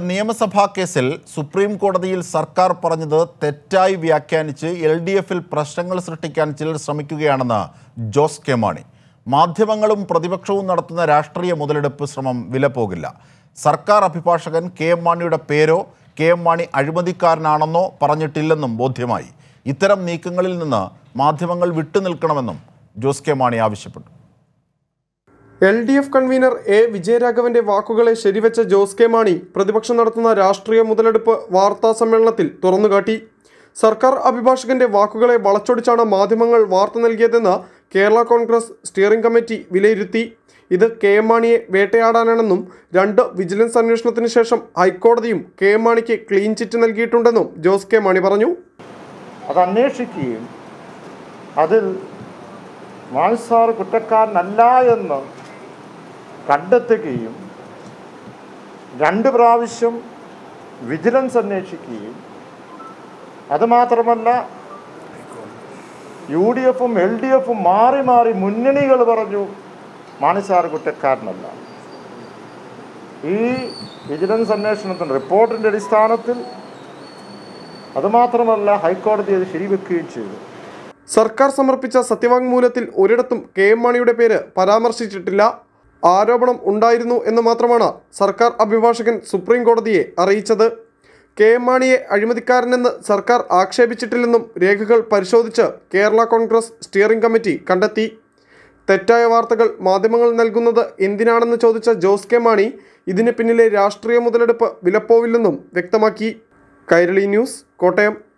നിയമസഭാ കേസിൽ സുപ്രീം കോടതിയിൽ സർക്കാർ പറഞ്ഞത് തെറ്റായി വ്യാഖ്യാനിച്ച് എൽ ഡി എഫിൽ പ്രശ്നങ്ങൾ സൃഷ്ടിക്കാൻ ചിലർ ശ്രമിക്കുകയാണെന്ന് ജോസ് കെ മാണി മാധ്യമങ്ങളും പ്രതിപക്ഷവും നടത്തുന്ന രാഷ്ട്രീയ മുതലെടുപ്പ് ശ്രമം വിലപ്പോകില്ല സർക്കാർ അഭിഭാഷകൻ കെ എം മാണിയുടെ പേരോ കെ എം മാണി അഴിമതിക്കാരനാണെന്നോ പറഞ്ഞിട്ടില്ലെന്നും ബോധ്യമായി ഇത്തരം നീക്കങ്ങളിൽ നിന്ന് മാധ്യമങ്ങൾ വിട്ടുനിൽക്കണമെന്നും ജോസ് കെ മാണി ആവശ്യപ്പെട്ടു L D F convener A വിജയരാഘവന്റെ വാക്കുകളെ ശരിവെച്ച ജോസ് കെ മാണി പ്രതിപക്ഷം നടത്തുന്ന രാഷ്ട്രീയ മുതലെടുപ്പ് വാർത്താ സമ്മേളനത്തിൽ തുറന്നുകാട്ടി സർക്കാർ അഭിഭാഷകന്റെ വാക്കുകളെ വളച്ചൊടിച്ചാണ് മാധ്യമങ്ങൾ വാർത്ത നൽകിയതെന്ന് കേരള കോൺഗ്രസ് സ്റ്റിയറിംഗ് കമ്മിറ്റി വിലയിരുത്തി ഇത് കെ എം മാണിയെ വേട്ടയാടാനാണെന്നും രണ്ട് വിജിലൻസ് അന്വേഷണത്തിന് ശേഷം ഹൈക്കോടതിയും കെ എം മാണിക്ക് ക്ലീൻ ചിറ്റ് നൽകിയിട്ടുണ്ടെന്നും ജോസ് കെ മാണി പറഞ്ഞു അത് അന്വേഷിക്കുകയും അതിൽ മാൻസാർ കുറ്റക്കാരനല്ല എന്ന് കണ്ടെത്തുകയും രണ്ട് പ്രാവശ്യം വിജിലൻസ് അന്വേഷിക്കുകയും അതുമാത്രമല്ല യു ഡി എഫും എൽ ഡി എഫും മാറി മാറി മുന്നണികൾ പറഞ്ഞു മാണിസാർ കുറ്റക്കാരനല്ല ഈ വിജിലൻസ് അന്വേഷണത്തിൻ്റെ റിപ്പോർട്ടിൻ്റെ അടിസ്ഥാനത്തിൽ അതുമാത്രമല്ല ഹൈക്കോടതി അത് ശരിവെക്കുകയും ചെയ്തു സർക്കാർ സമർപ്പിച്ച സത്യവാങ്മൂലത്തിൽ ഒരിടത്തും കെ എം മാണിയുടെ പേര് പരാമർശിച്ചിട്ടില്ല ആരോപണം ഉണ്ടായിരുന്നു എന്ന് മാത്രമാണ് സർക്കാർ അഭിഭാഷകൻ സുപ്രീം കോടതിയെ അറിയിച്ചത് കെ എം മാണിയെ അഴിമതിക്കാരനെന്ന് സർക്കാർ ആക്ഷേപിച്ചിട്ടില്ലെന്നും രേഖകൾ പരിശോധിച്ച് കേരള കോൺഗ്രസ് സ്റ്റിയറിംഗ് കമ്മിറ്റി കണ്ടെത്തി തെറ്റായ വാർത്തകൾ മാധ്യമങ്ങൾ നൽകുന്നത് എന്തിനാണെന്ന് ചോദിച്ച ജോസ് കെ മാണി ഇതിന് പിന്നിലെ രാഷ്ട്രീയ മുതലെടുപ്പ് വിലപ്പോവില്ലെന്നും വ്യക്തമാക്കി കൈരളി ന്യൂസ് കോട്ടയം